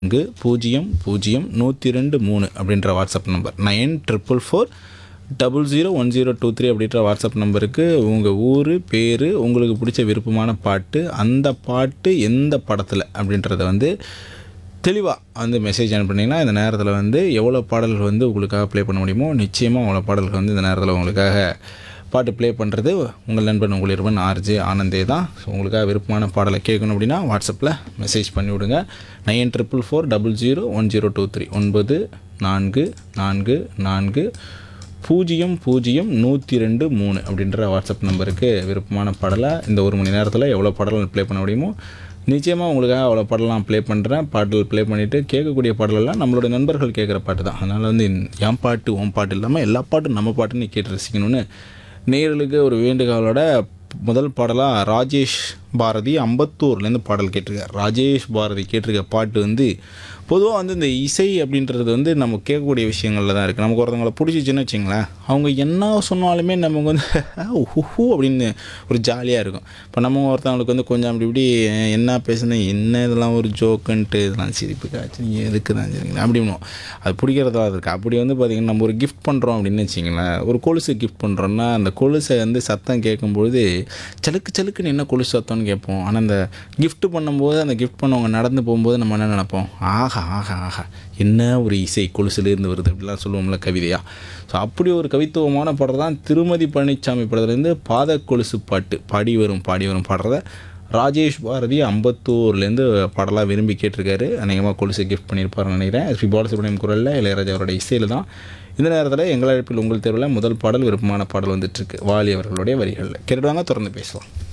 நான்கு பூஜ்ஜியம் பூஜ்ஜியம் நூற்றி ரெண்டு மூணு அப்படின்ற WhatsApp number nine triple four double zero one zero two three அப்படின்ற வாட்ஸ்அப் நம்பருக்கு உங்கள் ஊர் பேர் உங்களுக்கு பிடிச்ச விருப்பமான பாட்டு அந்த பாட்டு எந்த படத்தில் அப்படின்றத வந்து தெளிவாக வந்து மெசேஜ் அனுப்புனீங்கன்னா இந்த நேரத்தில் வந்து எவ்வளோ பாடல்கள் வந்து உங்களுக்காக ப்ளே பண்ண முடியுமோ நிச்சயமாக அவ்வளோ பாடல்கள் வந்து இந்த நேரத்தில் உங்களுக்காக பாட்டு ப்ளே பண்ணுறது உங்கள் நண்பன் உங்கள் இருவன் ஆர்ஜே ஆனந்தே தான் ஸோ உங்களுக்காக விருப்பமான பாடலை கேட்கணும் அப்படின்னா வாட்ஸ்அப்பில் மெசேஜ் பண்ணி விடுங்க nine triple four double zero one zero two three ஒன்பது நான்கு நான்கு நான்கு பூஜ்ஜியம் பூஜ்ஜியம் நூற்றி ரெண்டு மூணு அப்படின்ற வாட்ஸ்அப் நம்பருக்கு விருப்பமான பாடலை இந்த ஒரு மணி நேரத்தில் எவ்வளோ பாடல் ப்ளே பண்ண முடியுமோ நிச்சயமாக உங்களுக்காக அவ்வளோ பாடலாம் ப்ளே பண்ணுறேன் பாடல் ப்ளே பண்ணிவிட்டு கேட்கக்கூடிய பாடலெல்லாம் நம்மளோட நண்பர்கள் கேட்குற பாட்டு தான் அதனால் வந்து என் பாட்டு உன் பாட்டு இல்லாமல் எல்லா பாட்டும் நம்ம பாட்டுன்னு கேட்டு ரசிக்கணும்னு நேயர்களுக்கு ஒரு வேண்டுகோளோட முதல் பாடலாக ராஜேஷ் பாரதி அம்பத்தூர்லேருந்து பாடல் கேட்டிருக்கார் ராஜேஷ் பாரதி கேட்டிருக்க பாட்டு வந்து பொதுவாக வந்து இந்த இசை அப்படின்றது வந்து நம்ம கேட்கக்கூடிய விஷயங்களில் தான் இருக்குது நமக்கு ஒருத்தவங்களை பிடிச்சிச்சின்னு வச்சிங்களேன் அவங்க என்ன சொன்னாலுமே நமக்கு வந்து ஹூ அப்படின்னு ஒரு ஜாலியாக இருக்கும் இப்போ நம்ம ஒருத்தவங்களுக்கு வந்து கொஞ்சம் அப்படி இப்படி என்ன பேசுனேன் என்ன இதெல்லாம் ஒரு ஜோக்குன்ட்டு இதெல்லாம் சிரிப்பு காய்ச்சி நீங்கள் எதுக்கு தான் சரிங்களா அப்படின்னும் அது பிடிக்கிறதா இருக்குது அப்படி வந்து பார்த்திங்கன்னா நம்ம ஒரு கிஃப்ட் பண்ணுறோம் அப்படின்னு வச்சிங்களேன் ஒரு கொலுசு கிஃப்ட் பண்ணுறோன்னா அந்த கொலுசை வந்து சத்தம் கேட்கும்பொழுது சலுக்கு சலுக்குன்னு என்ன கொலுசு சத்தம்னு கேட்போம் ஆனால் அந்த gift பண்ணும்போது அந்த கிஃப்ட் பண்ணவங்க நடந்து போகும்போது நம்ம என்ன நினைப்போம் ஆஹா ஆஹா ஆஹா என்ன ஒரு இசை கொலுசுலேருந்து வருது அப்படிலாம் சொல்லுவோம்ல கவிதையா ஸோ அப்படி ஒரு கவித்துவமான பாடல் தான் திருமதி பழனிசாமி படத்துலேருந்து பாத கொலுசு பாட்டு பாடி வரும் பாடி வரும் பாடுறத ராஜேஷ் பாரதி அம்பத்தூர்லேருந்து பாடலாக விரும்பி கேட்டிருக்காரு அநேகமாக கொலுசு கிஃப்ட் பண்ணியிருப்பாருன்னு நினைக்கிறேன் ஸ்ரீ பாலசுப்ரமணியம் குரலில் இளையராஜா அவரோட இசையில் தான் இந்த நேரத்தில் எங்கள் அழைப்பில் உங்கள் தேர்வில் முதல் பாடல் விருப்பமான பாடல் வந்துட்டுருக்கு வாலி அவர்களுடைய வரிகளில் கேட்டுடுவாங்க தொடர்ந்து பேசலாம்